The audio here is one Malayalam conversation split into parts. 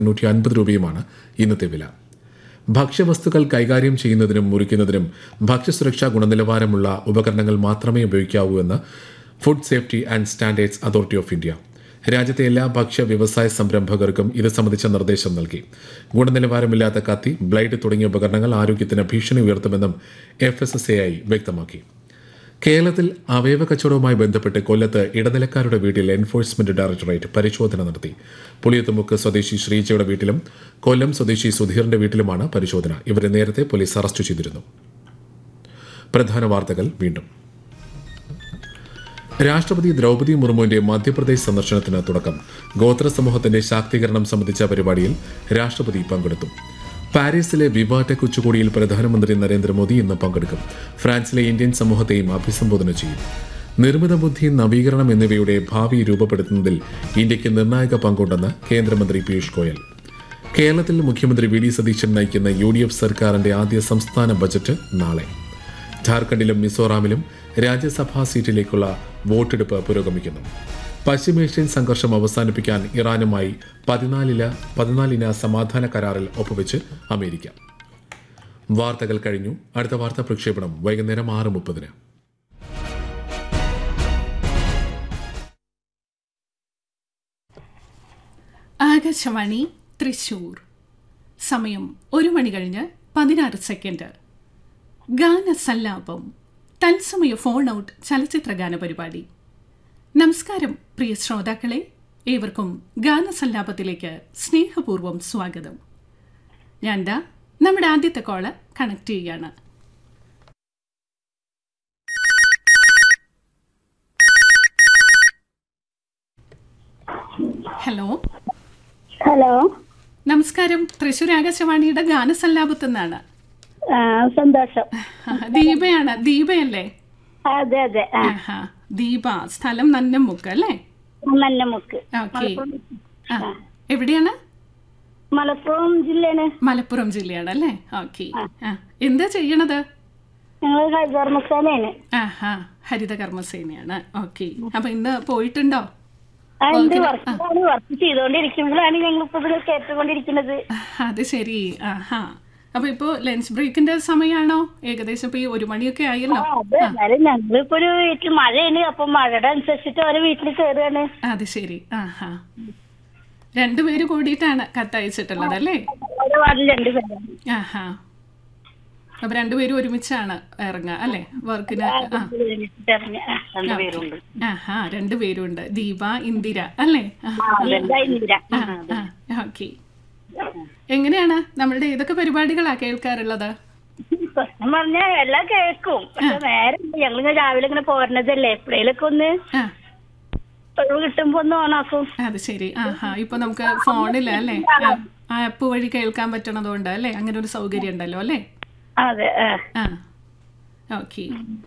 എണ്ണൂറ്റി അൻപത് രൂപയുമാണ് ഇന്നത്തെ വില ഭക്ഷ്യവസ്തുക്കൾ കൈകാര്യം ചെയ്യുന്നതിനും മുറിക്കുന്നതിനും ഭക്ഷ്യസുരക്ഷാ ഗുണനിലവാരമുള്ള ഉപകരണങ്ങൾ മാത്രമേ ഉപയോഗിക്കാവൂ എന്ന് food safety and standards authority of India രാജ്യത്തെ എല്ലാ ഭക്ഷ്യ വ്യവസായ സംരംഭകർക്കും ഇത് സംബന്ധിച്ച നിർദ്ദേശം നൽകി ഗുണനിലവാരമില്ലാത്ത കത്തി ബ്ലൈഡ് തുടങ്ങിയ ഉപകരണങ്ങൾ ആരോഗ്യത്തിന് ഭീഷണി ഉയർത്തുമെന്നും F S S A I വ്യക്തമാക്കി കേരളത്തിൽ അവയവ കച്ചവടവുമായി ബന്ധപ്പെട്ട് കൊല്ലത്ത് ഇടനിലക്കാരുടെ വീട്ടിൽ എൻഫോഴ്സ്മെന്റ് ഡയറക്ടറേറ്റ് പരിശോധന നടത്തി പുളിയത്തുമുക്ക് സ്വദേശി ശ്രീജയുടെ വീട്ടിലും കൊല്ലം സ്വദേശി സുധീറിന്റെ വീട്ടിലുമാണ് പരിശോധന ഇവരെ നേരത്തെ പോലീസ് അറസ്റ്റ് ചെയ്തിരുന്നു പ്രധാന വാർത്തകൾ വീണ്ടും രാഷ്ട്രപതി ദ്രൗപദി മുർമുവിന്റെ മധ്യപ്രദേശ് സന്ദർശനത്തിന് തുടക്കം ഗോത്ര സമൂഹത്തിന്റെ ശാക്തീകരണം സംബന്ധിച്ച പരിപാടിയിൽ രാഷ്ട്രപതി പങ്കെടുത്തു പാരീസിലെ വിവാടെക് ഉച്ചകോടിയിൽ പ്രധാനമന്ത്രി നരേന്ദ്രമോദി ഇന്ന് പങ്കെടുക്കും ഫ്രാൻസിലെ ഇന്ത്യൻ സമൂഹത്തെയും അഭിസംബോധന ചെയ്യും നിർമ്മിത ബുദ്ധി നവീകരണം എന്നിവയുടെ ഭാവി രൂപപ്പെടുത്തുന്നതിൽ ഇന്ത്യക്ക് നിർണായക പങ്കുണ്ടെന്ന് കേന്ദ്രമന്ത്രി പീയൂഷ് ഗോയൽ കേരളത്തിൽ മുഖ്യമന്ത്രി വി ഡി സതീശൻ നയിക്കുന്ന യു ഡി എഫ് സർക്കാരിന്റെ ആദ്യ സംസ്ഥാന ബജറ്റ് നാളെ ഝാർഖണ്ഡിലും മിസോറാമിലും രാജ്യസഭാ സീറ്റിലേക്കുള്ള വോട്ടെടുപ്പ് പുരോഗമിക്കുന്നു പശ്ചിമേഷ്യൻ സംഘർഷം അവസാനിപ്പിക്കാൻ ഇറാനുമായി പതിനാലില പതിനാലിന സമാധാന കരാറിൽ ഒപ്പുവെച്ച് അമേരിക്ക വാർത്തകൾ കഴിഞ്ഞു അടുത്ത വാർത്താ പ്രക്ഷേപണം വൈകുന്നേരം ആറ് മുപ്പതിന് ആകാശവാണി തൃശൂർ സമയം ഒരു മണി കഴിഞ്ഞ് പതിനാറ് സെക്കൻഡ് ഗാനസല്ലാപം തത്സമയ ഫോൺ ഔട്ട് ചലച്ചിത്ര ഗാന പരിപാടി നമസ്കാരം പ്രിയ ശ്രോതാക്കളെ ഏവർക്കും ഗാനസല്ലാപത്തിലേക്ക് സ്നേഹപൂർവ്വം സ്വാഗതം ഞാൻ ദാ നമ്മുടെ ആദ്യത്തെ കോള് കണക്ട് ചെയ്യാണ് ഹലോ ഹലോ നമസ്കാരം തൃശൂർ ആകാശവാണിയുടെ ഗാനസല്ലാപത്തു നിന്നാണ് ആ സന്തോഷം ദീപയാണ് ദീപയല്ലേ അതെ അതെ ആ ആഹാ ദീപ സ്ഥലം നന്നമുക്ക് അല്ലേ മന്നമുക്ക് ഓക്കെ ആ എവിടെയാണ് മലപ്പുറം ജില്ലയാണ് മലപ്പുറം ജില്ലയാണ് അല്ലേ ഓക്കെ ആ എന്താ ചെയ്യണത് ഞങ്ങൾ ഹരിതർമ്മസേനയാണ് ആഹാ ഹരിത കർമ്മസേനയാണ് ഓക്കെ അപ്പൊ ഇന്ന് പോയിട്ടുണ്ടോ ആ എന്ത് വർക്കാണ് വർക്ക് ചെയ്തുകൊണ്ടിരിക്കുമ്പോഴാണ് ഞങ്ങൾ ഇപ്പൊ ഇത് കേട്ടുകൊണ്ടിരിക്കുന്നത് അത് ശരി ആഹാ അപ്പൊ ഇപ്പോ ലഞ്ച് ബ്രേക്കിന്റെ സമയമാണോ ഏകദേശം ഇപ്പൊ ഈ ഒരു മണിയൊക്കെ ആയല്ലോ ആ, അതെ എന്നാലും ഞങ്ങളിപ്പോ ഒരു വീട്ടിൽ മഴയാണ് അപ്പൊ മഴയുടെ അനുസരിച്ചിട്ട് ഓരോ വീട്ടിൽ കയറുകയാണ് അത് ശരി ആഹാ രണ്ടുപേര് കൂടിയിട്ടാണ് കത്തയച്ചിട്ടുള്ളത് അല്ലേ ഓരോ വാർഡിൽ രണ്ടുപേരാണ് ആഹാ അപ്പൊ രണ്ടുപേരും ഒരുമിച്ചാണ് ഇറങ്ങുക അല്ലേ വർക്കിന് ആ രണ്ടുപേരുണ്ട് ആഹാ രണ്ടുപേരും ഉണ്ട് ദീപ ഇന്ദിര അല്ലേ ഓക്കെ എങ്ങനെയാണ് നമ്മളുടെ ഏതൊക്കെ പരിപാടികളാ കേൾക്കാറുള്ളത് പ്രശ്നം പറഞ്ഞാ എല്ലാം കേൾക്കും പക്ഷെ നേരെ ഞങ്ങളിങ്ങനെ രാവിലെ ഇങ്ങനെ പോരണതല്ലേ എപ്പോഴേലൊക്കെ ഒന്ന് ആ ഒഴിവ് കിട്ടുമ്പോ ഒന്ന് ഓണാക്കും അത് ശരി ആഹാ ഇപ്പൊ നമുക്ക് ഫോണില് അല്ലേ ആ ആപ്പ് വഴി കേൾക്കാൻ പറ്റണതുകൊണ്ട് അല്ലേ അങ്ങനെ ഒരു സൗകര്യം ഉണ്ടല്ലോ അല്ലേ അതെ ആ. ആ ഓക്കെ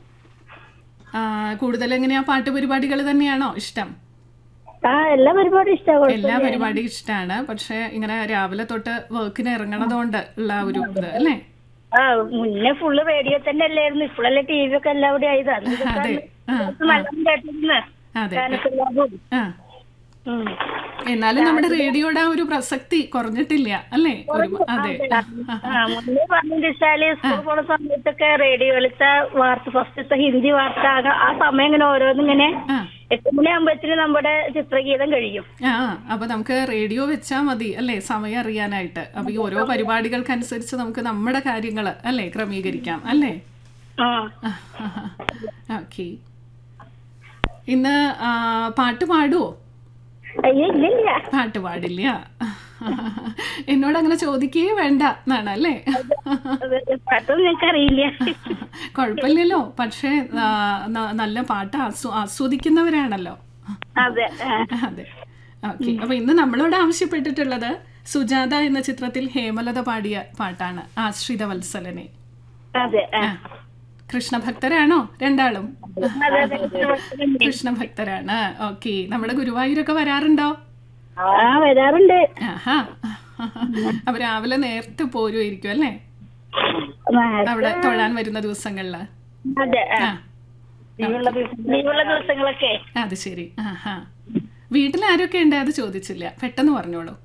ആ കൂടുതൽ എങ്ങനെയാ പാട്ട് പരിപാടികൾ തന്നെയാണോ ഇഷ്ടം ആ എല്ലാ പരിപാടിയും ഇഷ്ടമാണ് എല്ലാ പരിപാടിയും ഇഷ്ടമാണ് പക്ഷെ ഇങ്ങനെ രാവിലെ തൊട്ട് വർക്കിന് ഇറങ്ങണതുകൊണ്ട് ഉള്ള ഒരു ഇത് അല്ലേ ആ മുന്നേ ഫുള്ള് റേഡിയോ തന്നെ അല്ലായിരുന്നു ഇപ്പോഴല്ലേ ടി വി ഒക്കെ എല്ലാവിടെ ആയത് അന്ന് ഇതൊക്കെ അതെ ആ നല്ലോണം കേട്ടിരുന്നു അതെ ഗാനസല്ലാപവും. ആ ഉം. എന്നാലും നമ്മുടെ റേഡിയോയുടെ ആ ഒരു പ്രസക്തി കുറഞ്ഞിട്ടില്ല അല്ലേ ഒരു അതെ ആ മുന്നേ പറഞ്ഞെന്ന് വെച്ചാല് സ്കൂൾ പോണ സമയത്തൊക്കെ റേഡിയോയിലത്തെ വാർത്ത ഫസ്റ്റത്തെ ഹിന്ദി വാർത്ത ആ- ആ സമയം ഇങ്ങനെ ഓരോന്നിങ്ങനെ ആ എട്ട് മണിയാകുമ്പോഴത്തേന് നമ്മുടെ ചിത്രഗീതം കഴിയും ആ അപ്പൊ നമുക്ക് റേഡിയോ വെച്ചാൽ മതി അല്ലേ സമയം അറിയാനായിട്ട് അപ്പൊ ഈ ഓരോ പരിപാടികൾക്കനുസരിച്ച് നമുക്ക് നമ്മുടെ കാര്യങ്ങൾ അല്ലേ ക്രമീകരിക്കാം അല്ലേ ആ ഓക്കെ ഇന്ന് ആ, പാട്ട് പാടുവോ അയ്യോ ഇല്ലില്ല പാട്ട് പാടില്ല എന്നോട് അങ്ങനെ ചോദിക്കുകയേ വേണ്ട എന്നാണ് അല്ലേ അത് പാട്ടൊന്നും ഞങ്ങൾക്ക് അറിയില്ല കുഴപ്പമില്ലല്ലോ പക്ഷേ ആ, ന- നല്ല പാട്ട് ആസ്വ ആസ്വദിക്കുന്നവരാണല്ലോ അതെ ആ. അതെ ഓക്കെ അപ്പൊ ഇന്ന് നമ്മളോട് ആവശ്യപ്പെട്ടിട്ടുള്ളത് സുജാത എന്ന ചിത്രത്തിൽ ഹേമലത പാടിയ പാട്ടാണ് ആശ്രിത വത്സലനെ അതെ ആ. ആ. കൃഷ്ണഭക്തരാണോ രണ്ടാളും അതെ അതെ കൃഷ്ണഭക്തരാണ് ഓക്കെ നമ്മുടെ ഗുരുവായൂരൊക്കെ വരാറുണ്ടോ ആ വരാറുണ്ട് ആഹാ അപ്പൊ രാവിലെ നേരത്തെ പോരുമായിരിക്കും അല്ലേ ആ, അവിടെ തൊഴാൻ വരുന്ന ദിവസങ്ങളില് അതെ ആ. ആ ലീവുള്ള ദിവസം- ലീവുള്ള ദിവസങ്ങളൊക്കെ അത് ശരി ആഹാ വീട്ടിൽ ആരൊക്കെ ഉണ്ട് അത് ചോദിച്ചില്ല പെട്ടെന്ന് പറഞ്ഞോളൂ